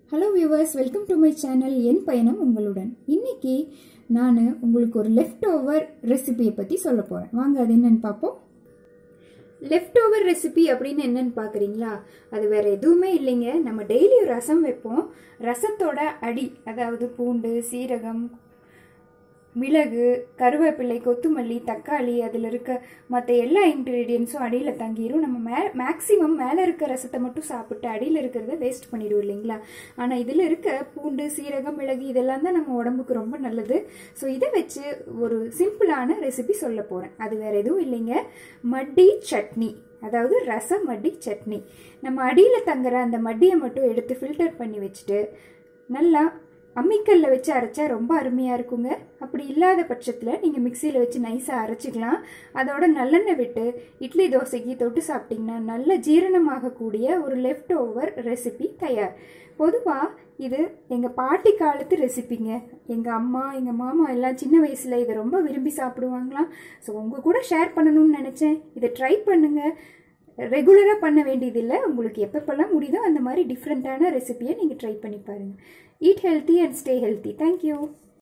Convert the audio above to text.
hello viewers welcome to my channel என் பயணம் உங்களுடன் இன்னைக்கு நான் உங்களுக்கு ஒரு லெஃப்ட் ஓவர் ரெசிபியை பற்றி சொல்ல போகிறேன் வாங்க அது என்னன்னு பார்ப்போம் லெஃப்ட் ஓவர் ரெசிபி அப்படின்னு என்னன்னு பார்க்குறீங்களா அது வேற எதுவுமே இல்லைங்க நம்ம டெய்லியும் ரசம் வைப்போம் ரசத்தோட அடி அதாவது பூண்டு சீரகம் மிளகு கருவேப்பிலை கொத்தமல்லி தக்காளி அதில் இருக்க மற்ற எல்லா இன்க்ரீடியன்ஸும் அடியில் தங்கிரும் நம்ம மே மேக்ஸிமம் மேலே இருக்க ரசத்தை மட்டும் சாப்பிட்டு அடியில் இருக்கிறத வேஸ்ட் பண்ணிடுவோம் இல்லைங்களா ஆனால் இதில் இருக்க பூண்டு சீரகம் மிளகு இதெல்லாம் தான் நம்ம உடம்புக்கு ரொம்ப நல்லது ஸோ இதை வச்சு ஒரு சிம்பிளான ரெசிபி சொல்ல போகிறேன் அது வேற எதுவும் இல்லைங்க மட்டி சட்னி அதாவது ரசம் மட்டி சட்னி நம்ம அடியில் தங்குற அந்த மட்டியை மட்டும் எடுத்து ஃபில்டர் பண்ணி வச்சுட்டு நல்லா அம்மிக்கல்ல வச்சு அரைச்சா ரொம்ப அருமையாக இருக்குங்க அப்படி இல்லாத பட்சத்தில் நீங்கள் மிக்சியில் வச்சு நைஸாக அரைச்சிக்கலாம் அதோட நல்லெண்ணெய் விட்டு இட்லி தோசைக்கு தொட்டு சாப்பிட்டிங்கன்னா நல்ல ஜீரணமாகக்கூடிய ஒரு லெஃப்ட் ஓவர் ரெசிபி தயார் பொதுவாக இது எங்கள் பாட்டி காலத்து ரெசிபிங்க எங்கள் அம்மா எங்கள் மாமா எல்லாம் சின்ன வயசில் இதை ரொம்ப விரும்பி சாப்பிடுவாங்களாம் ஸோ உங்கள் கூட ஷேர் பண்ணணும்னு நினச்சேன் இதை ட்ரை பண்ணுங்கள் ரெகுலராக பண்ண வேண்டியதில்லை உங்களுக்கு எப்பப்பெல்லாம் முடியுதோ அந்த மாதிரி டிஃப்ரெண்ட்டான ரெசிபியை நீங்கள் ட்ரை பண்ணி பாருங்கள் eat healthy and stay healthy thank you